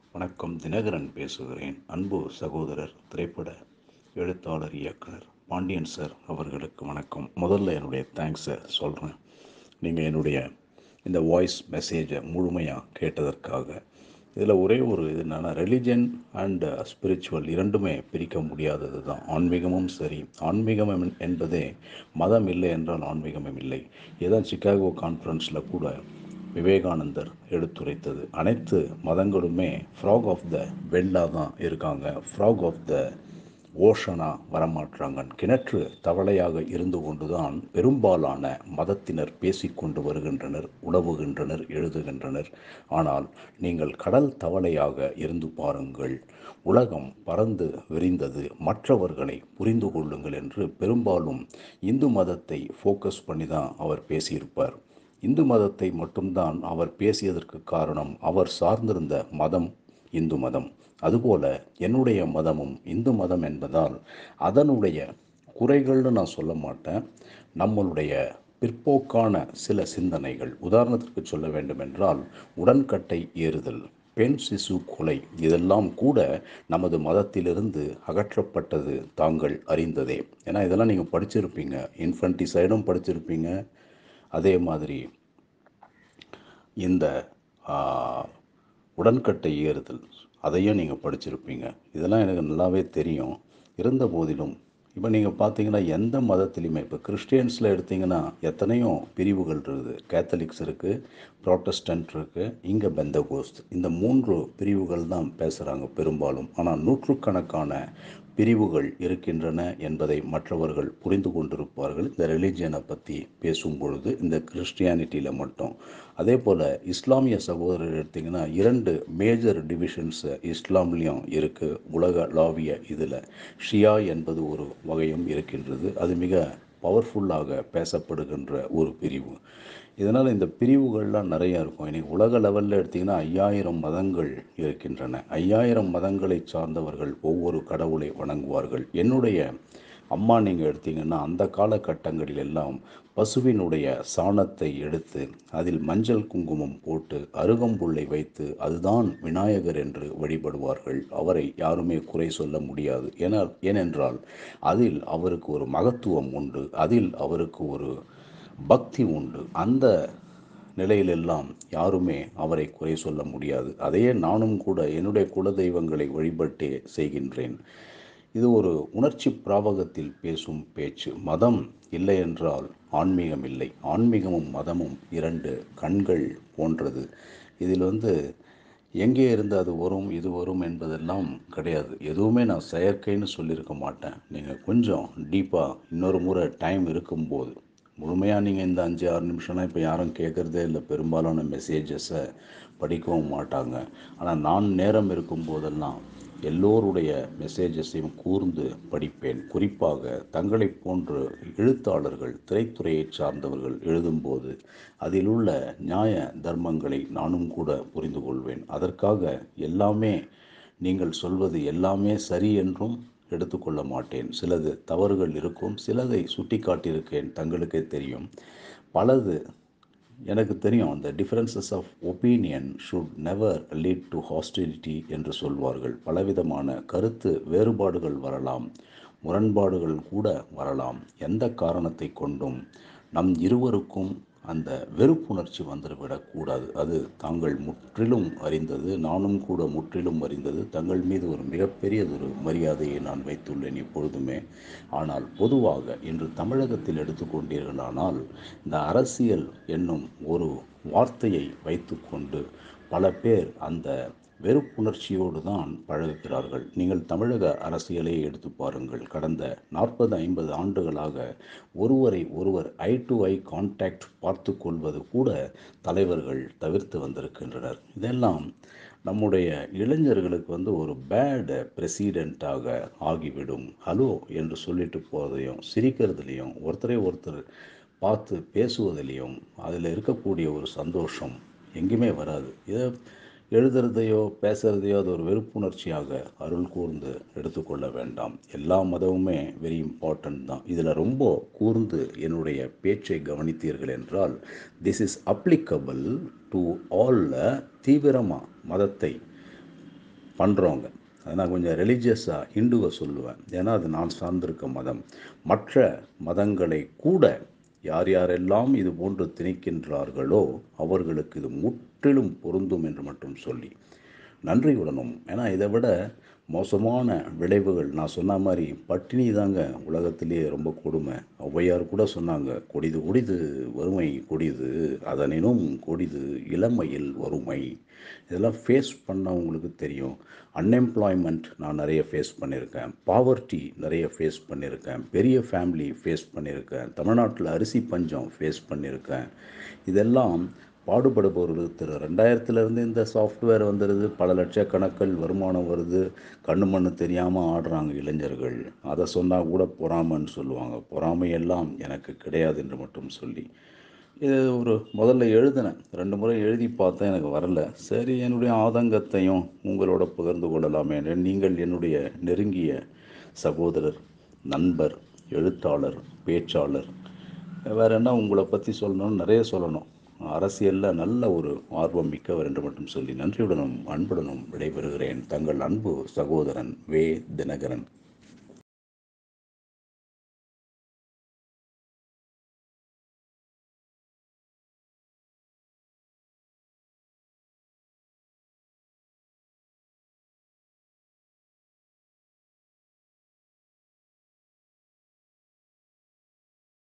வணக்கம் தினகரன் பேசுகிறேன் அன்பு சகோதரர் திரைப்பட எழுத்தாளர் இயக்குனர் பாண்டியன் சார் அவர்களுக்கு வணக்கம் முதல்ல என்னுடைய தேங்க்ஸை சொல்கிறேன் நீங்கள் என்னுடைய இந்த வாய்ஸ் மெசேஜை முழுமையாக கேட்டதற்காக இதில் ஒரே ஒரு இது என்னென்னா ரிலிஜன் அண்ட் ஸ்பிரிச்சுவல் இரண்டுமே பிரிக்க முடியாதது தான் ஆன்மீகமும் சரி ஆன்மீகம் என்- என்பதே மதம் இல்லை என்றால் ஆன்மீகமும் இல்லை இதான் சிகாகோ கான்ஃபரன்ஸில் கூட விவேகானந்தர் எடுத்துரைத்தது அனைத்து மதங்களுமே ஃப்ராக் ஆஃப் த வெல்லாக தான் இருக்காங்க ஃப்ராக் ஆஃப் த ஓஷனா வரமாற்றாங்க கிணற்று தவளையாக இருந்து கொண்டுதான் பெரும்பாலான மதத்தினர் பேசிக்கொண்டு வருகின்றனர் உணவுகின்றனர் எழுதுகின்றனர் ஆனால் நீங்கள் கடல் தவளையாக இருந்து பாருங்கள் உலகம் பறந்து விரிந்தது மற்றவர்களை புரிந்து கொள்ளுங்கள் என்று பெரும்பாலும் இந்து மதத்தை ஃபோக்கஸ் பண்ணி தான் அவர் பேசியிருப்பார் இந்து மதத்தை மட்டும்தான் அவர் பேசியதற்கு காரணம் அவர் சார்ந்திருந்த மதம் இந்து மதம் அதுபோல என்னுடைய மதமும் இந்து மதம் என்பதால் அதனுடைய குறைகள்னு நான் சொல்ல மாட்டேன் நம்மளுடைய பிற்போக்கான சில சிந்தனைகள் உதாரணத்திற்கு சொல்ல வேண்டுமென்றால் உடன்கட்டை ஏறுதல் பெண் சிசு கொலை இதெல்லாம் கூட நமது மதத்திலிருந்து அகற்றப்பட்டது தாங்கள் அறிந்ததே ஏன்னா இதெல்லாம் நீங்கள் படிச்சிருப்பீங்க இன்ஃபன்டிசைடும் படிச்சிருப்பீங்க அதே மாதிரி இந்த ஆ, உடன்கட்டை ஏறுதல் அதையும் நீங்கள் படிச்சிருப்பீங்க இதெல்லாம் எனக்கு நல்லாவே தெரியும் இருந்த போதிலும் இப்போ நீங்கள் பார்த்தீங்கன்னா எந்த மதத்திலையுமே இப்போ கிறிஸ்டியன்ஸில் எடுத்தீங்கன்னா எத்தனையோ பிரிவுகள் இருக்குது கேத்தலிக்ஸ் இருக்குது ப்ராட்டஸ்டன்ட் இருக்குது இங்கே பெந்தகோஸ்த் இந்த மூன்று பிரிவுகள் தான் பேசுகிறாங்க பெரும்பாலும் ஆனால் நூற்றுக்கணக்கான பிரிவுகள் இருக்கின்றன என்பதை மற்றவர்கள் புரிந்து கொண்டிருப்பார்கள் இந்த ரிலிஜியனை பற்றி பேசும் பொழுது இந்த கிறிஸ்டியானிட்டியில் மட்டும் அதே போல் இஸ்லாமிய சகோதரர் எடுத்திங்கன்னா இரண்டு மேஜர் டிவிஷன்ஸ் இஸ்லாம்லேயும் இருக்குது உலகளாவிய இதில் ஷியா என்பது ஒரு வகையும் இருக்கின்றது அது மிக பவர்ஃபுல்லாக பேசப்படுகின்ற ஒரு பிரிவு இதனால் இந்த பிரிவுகள்லாம் நிறைய இருக்கும் இன்னைக்கு உலக லெவலில் எடுத்திங்கன்னா ஐயாயிரம் மதங்கள் இருக்கின்றன ஐயாயிரம் மதங்களை சார்ந்தவர்கள் ஒவ்வொரு கடவுளை வணங்குவார்கள் என்னுடைய அம்மா நீங்கள் எடுத்தீங்கன்னா அந்த காலகட்டங்களில் எல்லாம் பசுவினுடைய சாணத்தை எடுத்து அதில் மஞ்சள் குங்குமம் போட்டு அருகம்புல்லை வைத்து அதுதான் விநாயகர் என்று வழிபடுவார்கள் அவரை யாருமே குறை சொல்ல முடியாது ஏன்னா ஏனென்றால் அதில் அவருக்கு ஒரு மகத்துவம் உண்டு அதில் அவருக்கு ஒரு பக்தி உண்டு அந்த நிலையிலெல்லாம் யாருமே அவரை குறை சொல்ல முடியாது அதையே நானும் கூட என்னுடைய குலதெய்வங்களை வழிபட்டே செய்கின்றேன் இது ஒரு உணர்ச்சி பிராபகத்தில் பேசும் பேச்சு மதம் இல்லை என்றால் ஆன்மீகம் இல்லை ஆன்மீகமும் மதமும் இரண்டு கண்கள் போன்றது இதில் வந்து எங்கே இருந்து அது வரும் இது வரும் என்பதெல்லாம் கிடையாது எதுவுமே நான் செயற்கைன்னு சொல்லியிருக்க மாட்டேன் நீங்கள் கொஞ்சம் டீப்பாக இன்னொரு முறை டைம் இருக்கும்போது முழுமையாக நீங்கள் இந்த அஞ்சு ஆறு நிமிஷம்லாம் இப்போ யாரும் கேட்குறதே இல்லை பெரும்பாலான மெசேஜஸை படிக்கவும் மாட்டாங்க ஆனால் நான் நேரம் இருக்கும்போதெல்லாம் எல்லோருடைய மெசேஜஸையும் கூர்ந்து படிப்பேன் குறிப்பாக தங்களைப் போன்று எழுத்தாளர்கள் திரைத்துறையை சார்ந்தவர்கள் எழுதும்போது அதில் உள்ள நியாய தர்மங்களை நானும் கூட புரிந்து கொள்வேன் அதற்காக எல்லாமே நீங்கள் சொல்வது எல்லாமே சரி என்றும் எடுத்துக்கொள்ள மாட்டேன் சிலது தவறுகள் இருக்கும் சிலதை சுட்டி காட்டியிருக்கேன் தங்களுக்கே தெரியும் பலது எனக்கு தெரியும் அந்த differences of opinion should never lead to hostility என்று சொல்வார்கள் பலவிதமான கருத்து வேறுபாடுகள் வரலாம் முரண்பாடுகள் கூட வரலாம் எந்த காரணத்தை கொண்டும் நம் இருவருக்கும் அந்த வெறுப்புணர்ச்சி வந்துவிடக்கூடாது அது தாங்கள் முற்றிலும் அறிந்தது நானும் கூட முற்றிலும் அறிந்தது தங்கள் மீது ஒரு மிகப்பெரியதொரு மரியாதையை நான் வைத்துள்ளேன் எப்பொழுதுமே ஆனால் பொதுவாக இன்று தமிழகத்தில் எடுத்துக்கொண்டீர்களானால் இந்த அரசியல் என்னும் ஒரு வார்த்தையை வைத்துக்கொண்டு பல பேர் அந்த வெறுப்புணர்ச்சியோடு தான் பழகுகிறார்கள் நீங்கள் தமிழக அரசியலை எடுத்து பாருங்கள் கடந்த நாற்பது ஐம்பது ஆண்டுகளாக ஒருவரை ஒருவர் ஐ டு ஐ கான்டாக்ட் பார்த்து கொள்வது கூட தலைவர்கள் தவிர்த்து வந்திருக்கின்றனர் இதெல்லாம் நம்முடைய இளைஞர்களுக்கு வந்து ஒரு பேட் பிரசிடெண்ட்டாக ஆகிவிடும் ஹலோ என்று சொல்லிட்டு போகிறதையும் சிரிக்கிறதுலையும் ஒருத்தரை ஒருத்தர் பார்த்து பேசுவதிலையும் அதில் இருக்கக்கூடிய ஒரு சந்தோஷம் எங்கேயுமே வராது இதை எழுதுறதையோ பேசுகிறதையோ அது ஒரு வெறுப்புணர்ச்சியாக அருள் கூர்ந்து எடுத்துக்கொள்ள வேண்டாம் எல்லா மதமுமே வெரி இம்பார்ட்டன்ட் தான் இதில் ரொம்ப கூர்ந்து என்னுடைய பேச்சை கவனித்தீர்கள் என்றால் this is applicable to all தீவிரமாக மதத்தை பண்ணுறவங்க அதை நான் கொஞ்சம் ரிலீஜியஸாக ஹிந்துவை சொல்லுவேன் ஏன்னா அது நான் சார்ந்திருக்க மதம் மற்ற மதங்களை கூட யார் யாரெல்லாம் இது போன்று திணிக்கின்றார்களோ அவர்களுக்கு இது முற்றிலும் பொருந்தும் என்று மட்டும் சொல்லி நன்றியுடனும் ஏன்னா இதை விட மோசமான விளைவுகள் நான் சொன்ன மாதிரி பட்டினி தாங்க உலகத்திலேயே ரொம்ப கொடுமை ஔவையார் கூட சொன்னாங்க கொடிது கொடிது வறுமை கொடிது அதனினும் கொடிது இளமையில் வறுமை இதெல்லாம் ஃபேஸ் பண்ணவங்களுக்கு தெரியும் அன்எம்ப்ளாய்மெண்ட் நான் நிறைய ஃபேஸ் பண்ணியிருக்கேன் பாவர்ட்டி நிறைய ஃபேஸ் பண்ணியிருக்கேன் பெரிய ஃபேமிலி ஃபேஸ் பண்ணியிருக்கேன் தமிழ்நாட்டில் அரிசி பஞ்சம் ஃபேஸ் பண்ணியிருக்கேன் இதெல்லாம் பாடுபடுபவர்களுக்கு திரு ரெண்டாயிரத்துலேருந்து இந்த சாஃப்ட்வேர் வந்துடுது பல லட்சக்கணக்கில் வருமானம் வருது கண்ணு மண்ணு தெரியாமல் ஆடுறாங்க இளைஞர்கள் அதை சொன்னால் கூட பொறாமைன்னு சொல்லுவாங்க பொறாமையெல்லாம் எனக்கு கிடையாது என்று மட்டும் சொல்லி இது ஒரு முதல்ல எழுதினேன் ரெண்டு முறை எழுதி பார்த்தேன் எனக்கு வரல சரி என்னுடைய ஆதங்கத்தையும் உங்களோட பகிர்ந்து கொள்ளலாமே நீங்கள் என்னுடைய நெருங்கிய சகோதரர் நண்பர் எழுத்தாளர் பேச்சாளர் வேறு என்ன உங்களை பற்றி சொல்லணும்னு நிறைய சொல்லணும் அரசியலில் நல்ல ஒரு ஆர்வம் மிக்கவர் என்று மட்டும் சொல்லி நன்றியுடனும் அன்புடனும் விடைபெறுகிறேன் தங்கள் அன்பு சகோதரன் வே தினகரன்